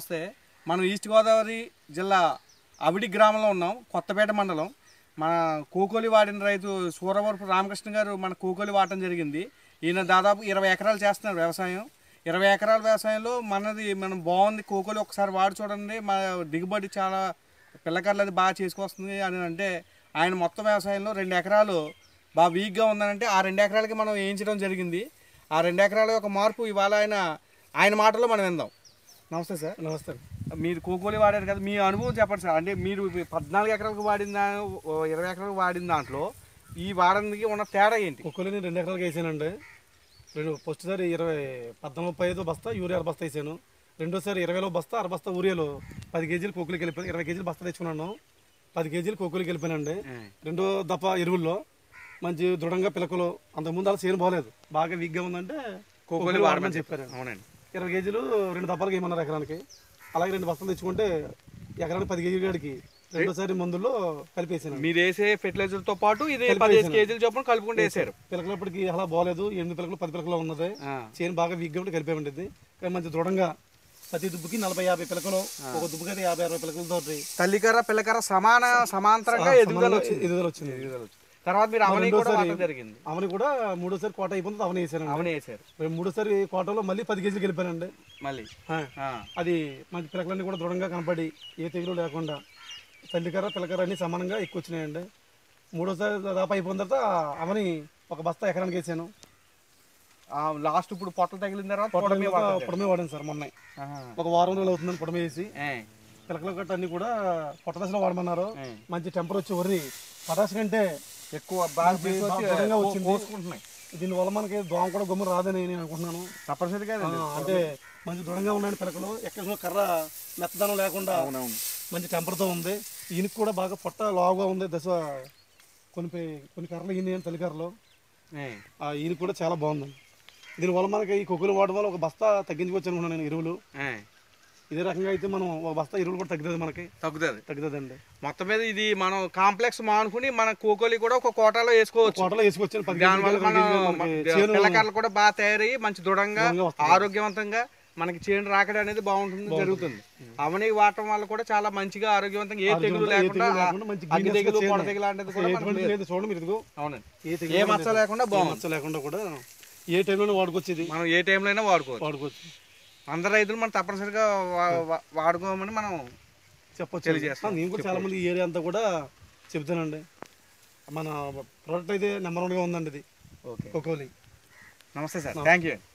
నమస్తే మనం ఈస్ట్ గోదావరి జిల్లా అవిడి గ్రామంలో ఉన్నాం కొత్తపేట మండలం మన కోకోలి వాడిన రైతు సూరవరపు రామకృష్ణ గారు మన కోకోలి వాడటం జరిగింది ఈయన దాదాపు ఇరవై ఎకరాలు చేస్తున్నారు వ్యవసాయం ఇరవై ఎకరాల వ్యవసాయంలో మనది మనం బాగుంది కోకోలి ఒకసారి వాడి చూడండి మన దిగుబడి చాలా పిల్లకర్లు అది బాగా చేసుకొస్తుంది అని అంటే ఆయన మొత్తం వ్యవసాయంలో రెండు ఎకరాలు బాగా వీక్గా ఉందనంటే ఆ రెండు ఎకరాలకి మనం వేయించడం జరిగింది ఆ రెండు ఎకరాల యొక్క మార్పు ఇవాళ ఆయన ఆయన మాటల్లో మనం విందాం నమస్తే సార్ నమస్తే మీరు కోకోలి వాడారు కదా మీ అనుభవం చెప్పండి సార్ అంటే మీరు పద్నాలుగు ఎకరాలకు వాడిన దా- ఓ ఇరవై ఎకరాలకు వాడిన దాంట్లో ఈ వాడడానికి ఉన్న తేడా ఏంటి కుక్కలని రెండు ఎకరాలకు వేసానండి రెండు ఫస్ట్ సారి ఇరవై పద్నాలుగు ముప్పై ఐదు బస్తా యూరియా అర బస్తా వేసాను రెండోసారి ఇరవైలో బస్తా అర బస్తా యూరియాలో పది కేజీలు కోకులకి వెళ్ళిపోయి ఇరవై కేజీలు బస్తా తెచ్చుకున్నాను పది కేజీలు కోకులకి వెళ్ళిపోయానండి రెండో దఫా ఎరువుల్లో మంచి దృఢంగా పిలకలు అంతకుముందు అలా చేయను బాగలేదు బాగా వీక్గా ఉందంటే కోకోలి వాడమని చెప్పారు అవునండి ఇరవై కేజీలు రెండు దప్పాలకు వేయమన్నారు ఎకరానికి అలాగే రెండు బస్తాలు తెచ్చుకుంటే ఎకరానికి పది కేజీల కాడికి రెండోసారి మందుల్లో కలిపేసాను మీరు వేసే fertilizer తో పాటు ఇది పదిహేను కేజీలు చొప్పున కలుపుకుంటూ వేసారు పిలకలప్పటికి అలా బాగలేదు ఎనిమిది పిలకలు పది పిలకలు ఉన్నది ఆ. చేను బాగా వీక్గా ఉంటే కలిపే ఉంటుంది కానీ మంచి దృఢంగా ప్రతి దుబ్బుకి నలభై యాభై పిలకలు ఒక దుబ్బుకి అయితే యాభై అరవై పిలకలతో తల్లికర్ర పిల్లకర్ర సమాన సమాంతరంగా ఎదుగుదల వచ్చింది ఎదుగుదల వచ్చింది తర్వాత మీరు అవని కూడా రెండోసారి- వాడటం జరిగింది అవని కూడా మూడోసారి కోట అయిపోతుంది అవని వేసాను అవని వేసారు మూడోసారి కోటలో మళ్ళీ పది కేజీలు గెలిపానండి మళ్ళీ ఆ. ఆ. అది మంచి పిలకలన్నీ కూడా దృఢంగా కనపడి ఏ తెగులు లేకుండా తల్లికర్ర పిలకర్ర అన్ని సమానంగా ఎక్కువ వచ్చినాయండి మూడోసారి దాదాపు అయిపోయిన తర్వాత అవని ఒక బస్తా ఎకరానికి వేసాను ఆ, లాస్ట్ ఇప్పుడు పొట్టలు తగిలిన తర్వాత పొడమే పొడమే వాడటం పొడమే వాడాను సార్ మొన్న ఆహా. ఒక వారం రోజులు అవుతుందని పొడమే వేసి ఏ. పిలకల గట్ట అన్ని కూడా పొట్ట దశలో వాడమన్నారు ఏ. మంచి టెంపర్ వచ్చి వరి పటాస్ కంటే ఎక్కువ బాగా మంచి పీసు వచ్చి బాగా దృఢంగా కో- వచ్చింది. కోసుకుంటున్నాయి దీనివల్ల మనకి దోమ కూడా గుమ్మ రాదని నేను అనుకుంటున్నాను తప్పనిసరిగా ఆ, అంటే మంచి దృఢంగా ఉన్నాయండి పిలకలు ఎక్కడ కర్ర మెత్తదనం లేకుండా అవునవును మంచి టెంపర్తో ఉంది ఈయనకి కూడా బాగా పొట్ట లావుగా ఉంది దశ కొన్ని పే- కొన్ని కర్రలు ఈయన తల్లి కర్రలు ఏ. ఆ ఈయన కూడా చాలా బాగుంది దీనివల్ల మనకి ఈ కొక్కులు వాడడం వల్ల ఒక బస్తా తగ్గించుకోవచ్చు అనుకున్నాను నేను ఎరువులు ఏ. ఇదే రకంగా అయితే మనం ఒక బస్తా ఎరువులు కూడా తగ్గుతుంది మనకి తగ్గుతుంది తగ్గుతుందండి మొత్తం మీద ఇది మనం కాంప్లెక్స్ మానుకుని మన కోకోలి కూడా ఒక కోటాలో వేసుకోవచ్చు కోటలో వేసుకొచ్చాను పది దానివల్ల కేజీలు, మనం ఇరవై కేజీలు మనకి చేను పిల్లకాయలు కూడా బాగా తయారయ్యి మంచి దృఢంగా దృఢంగా వస్తుంది. ఆరోగ్యవంతంగా మనకి చేను రాకడ అనేది బాగుంటుంది జరుగుతుంది అవని వాడటం వల్ల కూడా చాలా మంచిగా ఆరోగ్యవంతంగా ఏ తెగులు ఆరోగ్యవంతంగా ఏ లేకుండా తెగులు లేకుండా మంచి అగ్గి green తెగులు చేను. పొడ తెగులు లాంటిది కూడా అసలు మనకు ఎటువంటి లేదు. లేదు చూడండి మీరు ఇదిగో అవునండి ఏ తెగులు ఏ మచ్చ లేకుండా ఏ బాగుంది మచ్చ లేకుండా కూడా ఏ టైంలోనే వాడుకోవచ్చు ఇది మనం ఏ టైంలో అయినా వాడుకోవచ్చు వాడుకోవచ్చు అందరు రైతులు మనం తప్పనిసరిగా వా- వా- వాడుకోమని మనం చెప్పొచ్చు తెలియజేస్తాం. నేను కూడా చాలా మంది ఈ ఏరియా అంతా కూడా చెప్తానండి మన ప్రోడక్ట్ అయితే నెంబర్ వన్గా ఉందండి ఇది ఓకే కోకోలి నమస్తే సార్ థ్యాంక్ యూ